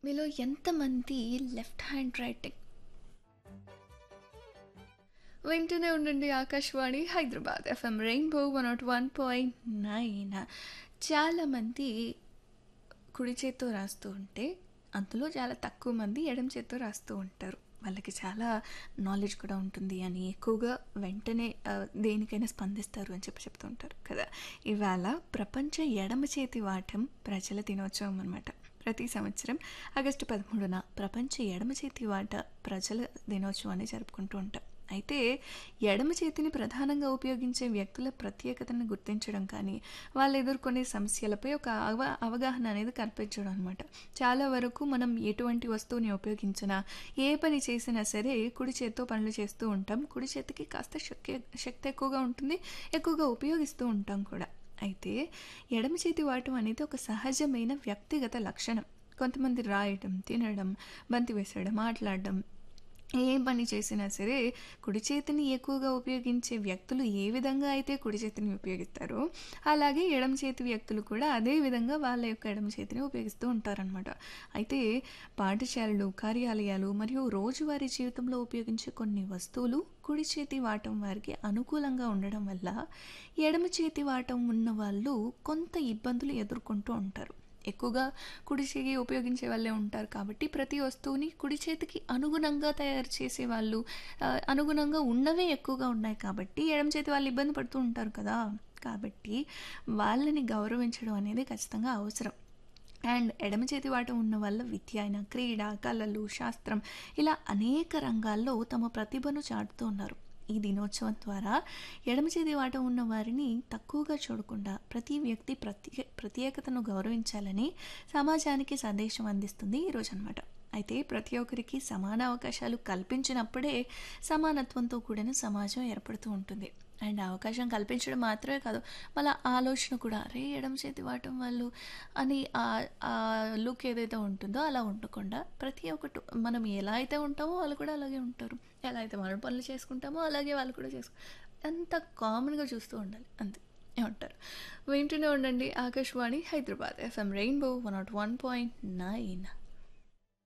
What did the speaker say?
మీలో ఎంతమంది left hand writing వింటూనే ఉండండి Akashvani Hyderabad FM rainbow one not one point nine చాలామంది కుడి చేత్తో రాస్తూ ఉంటే అందులో చాలా తక్కువ మంది ఎడమ చేత్తో రాస్తూ ఉంటారు వాళ్ళకి చాలా నాలెడ్జ్ కూడా ఉంటుంది అని ఎక్కువగా వెంటనే ఆ, దేనికైనా స్పందిస్తారు అని చెప్పి చెప్తూ ఉంటారు కదా ఇవాళ ప్రపంచ ఎడమ చేతి వాటం ప్రజల దినోత్సవం అనమాట ప్రతి సంవత్సరం ఆగస్టు పదమూడున ప్రపంచ ఎడమ చేతి వాట ప్రజల దినోత్సవాన్ని జరుపుకుంటూ ఉంటాం అయితే ఎడమ చేతిని ప్రధానంగా ఉపయోగించే వ్యక్తుల ప్రత్యేకతను గుర్తించడం కానీ వాళ్ళు ఎదుర్కొనే సమస్యలపై ఒక అవ అవగాహన అనేది కల్పించడం అనమాట చాలా వరకు మనం ఎటువంటి వస్తువుని ఉపయోగించినా ఏ పని చేసినా సరే కుడి చేత్తో పనులు చేస్తూ ఉంటాం కుడి చేతికి కాస్త శక్తి శక్తి ఎక్కువగా ఉంటుంది ఎక్కువగా ఉపయోగిస్తూ ఉంటాం కూడా అయితే ఎడమ చేతి వాటం అనేది ఒక సహజమైన వ్యక్తిగత లక్షణం కొంతమంది రాయడం తినడం బంతి వేసడం మాట్లాడడం ఏ పని చేసినా సరే కుడి చేతిని ఎక్కువగా ఉపయోగించే వ్యక్తులు ఏ విధంగా అయితే కుడి చేతిని ఉపయోగిస్తారో అలాగే ఎడమ చేతి వ్యక్తులు కూడా అదే విధంగా వాళ్ళ యొక్క ఎడమ చేతిని ఉపయోగిస్తూ ఉంటారనమాట అయితే పాఠశాలలు కార్యాలయాలు మరియు రోజువారీ జీవితంలో ఉపయోగించే కొన్ని వస్తువులు కుడి చేతి వాటం వారికి అనుకూలంగా ఉండడం వల్ల ఎడమ చేతి వాటం ఉన్న వాళ్ళు కొంత ఇబ్బందులు ఎదుర్కొంటూ ఉంటారు ఎక్కువగా కుడి చేయి ఉపయోగించే వాళ్ళే ఉంటారు కాబట్టి ప్రతి వస్తువుని కుడి చేతికి అనుగుణంగా తయారు చేసే వాళ్ళు ఆ, అనుగుణంగా ఉన్నవే ఎక్కువగా ఉన్నాయి కాబట్టి ఎడమ చేతి వాళ్ళు ఇబ్బంది పడుతూ ఉంటారు కదా కాబట్టి వాళ్ళని గౌరవించడం అనేది ఖచ్చితంగా అవసరం అండ్ ఎడమ చేతి వాటం ఉన్న వాళ్ళ విద్య అయిన క్రీడ కళలు శాస్త్రం ఇలా అనేక రంగాల్లో తమ ప్రతిభను చాటుతూ ఉన్నారు ఈ దినోత్సవం ద్వారా ఎడమ చేతి వాటం ఉన్న వారిని తక్కువగా చూడకుండా ప్రతి వ్యక్తి ప్రత్యే ప్రత్యేకతను గౌరవించాలని సమాజానికి సందేశం అందిస్తుంది ఈరోజు అనమాట అయితే ప్రతి ఒక్కరికి సమాన అవకాశాలు కల్పించినప్పుడే సమానత్వంతో కూడిన సమాజం ఏర్పడుతూ ఉంటుంది అండ్ అవకాశం కల్పించడం మాత్రమే కాదు మళ్ళీ ఆలోచన కూడా అరే ఎడమ చేతి వాటం వాళ్ళు అని ఆ- ఆ లుక్ ఏదైతే ఉంటుందో అలా ఉండకుండా ప్రతి ఒక్కటి మనం ఎలా అయితే ఉంటామో వాళ్ళు కూడా అలాగే ఉంటారు ఎలా అయితే మనం పనులు చేసుకుంటామో అలాగే వాళ్ళు కూడా చేసుకు అంత కామన్గా చూస్తూ ఉండాలి అంతే ఏమంటారు వింటూనే ఉండండి Akashvani Hyderabad FM rainbow one not one point nine